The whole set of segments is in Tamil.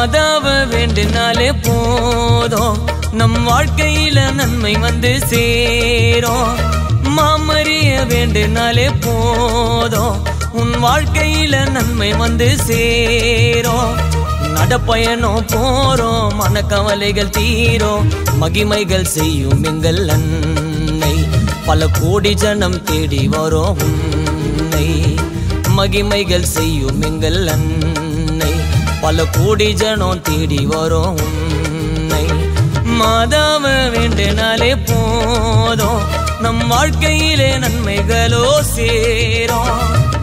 மாதாவ வேண்டினாலே போதும் நம் வாழ்க்கையில நன்மை வந்து சேரும் மாமரிய வேண்டினாலே போதும் உன் வாழ்க்கையில நன்மை வந்து சேரும் நடப்பயணம் போறோம் மனக்கவலைகள் தீரும் மகிமைகள் செய்யும் எங்கள் அன்னை பல கோடி ஜனம் தேடி வரோம் உன்னை மகிமைகள் செய்யும் எங்கள் அன்னை பல கோடி ஜனம் தேடி வரோம் உன்னை மாதாவ வேண்டினாலே போதும் நம் வாழ்க்கையிலே நன்மைகளோ சேரும்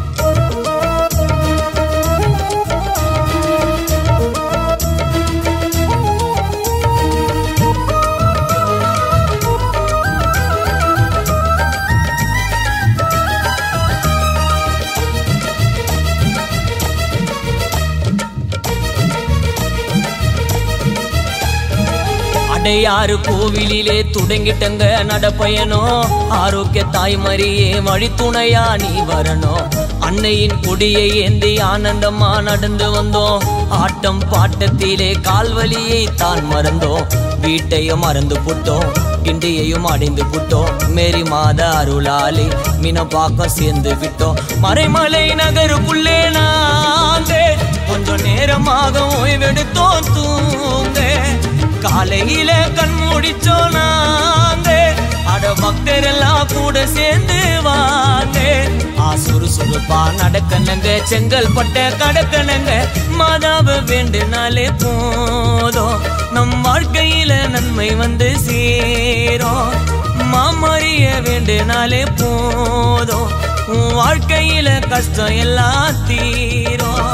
அடையாறு கோவிலிலே தொடங்கிட்டங்க நடப்பயணம் ஆரோக்கிய தாய்மரியே வழித்துணையா நீ வரணும் அன்னையின் கொடியை ஏந்தி ஆனந்தமா நடந்து வந்தோம் ஆட்டம் பாட்டத்திலே கால்வலியை தான் மறந்தோம் வீட்டையும் மறந்து புட்டோம் கிண்டியையும் அடைந்து புட்டோம் மேரி மாத அருளாலே மீனப்பாக்கம் சேர்ந்து விட்டோம் மறைமலை நகருக்குள்ளே நாங்க கொஞ்சம் நேரமாக ஓய்வெடுத்தோம் தூங்க காலையில கண் முடிச்சோம் நாங்க அட பக்தரெல்லாம் கூட சேர்ந்து வாங்க ஆ சுறுசுறுப்பா நடக்கணுங்க செங்கல் பட்ட கடக்கணுங்க மாதாவ வேண்டுனாலே போதும் நம் வாழ்க்கையில நன்மை வந்து சேரும் மாமறிய வேண்டுனாலே போதும் உன் வாழ்க்கையில கஷ்டம் எல்லாம் தீரும்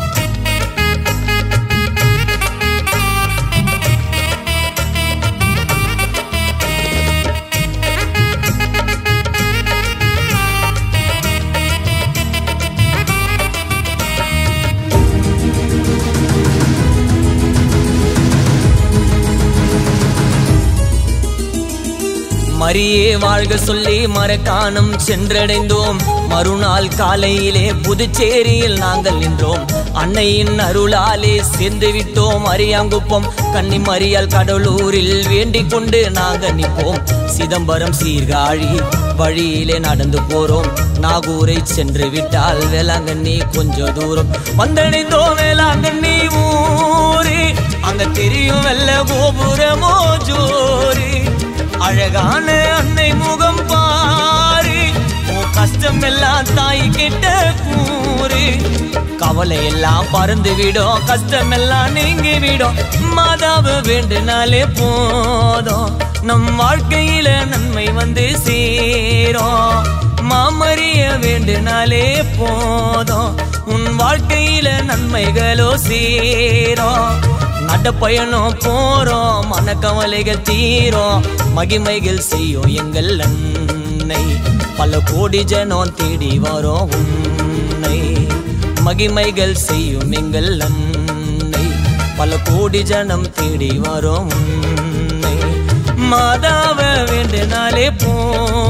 மரியே வாழ்க சொல்லி மரக்காணம் சென்றடைந்தோம் மறுநாள் காலையிலே புதுச்சேரியில் நாங்கள் நின்றோம் அன்னையின் அருளாலே சேர்ந்து விட்டோம் அரியாங்குப்பம் கன்னி மரியால் கடலூரில் வேண்டிக் கொண்டு நாங்கள் நிற்போம் சிதம்பரம் சீர்காழி வழியிலே நடந்து போறோம் நாகூரை சென்று விட்டால் வேளாங்கண்ணி கொஞ்சம் தூரம் வந்தடைந்தோம் வேளாங்கண்ணி ஊரு அங்க தெரியும் வெள்ள கோபுரமோ ஜோரி அழகான அன்னை முகம் பாரு உன் கஷ்டம் எல்லாம் தாய் கிட்ட கூறு கவலை எல்லாம் பறந்து விடும் கஷ்டம் எல்லாம் நீங்கி விடும் மாதாவ வேண்டுனாலே போதும் நம் வாழ்க்கையில நன்மை வந்து சேரும் மாமறிய வேண்டுனாலே போதும் உன் வாழ்க்கையில நன்மைகளோ சேரும் நடப்பயணம் போறோம் மனக்கவலைகள் தீரும் மகிமைகள் செய்யும் எங்கள் அன்னை பல கோடி ஜனம் தேடி வரோம் உன்னை மகிமைகள் செய்யும் எங்கள் அன்னை பல கோடி ஜனம் தேடி வரோம் உன்னை மாதாவ வேண்டுனாலே போ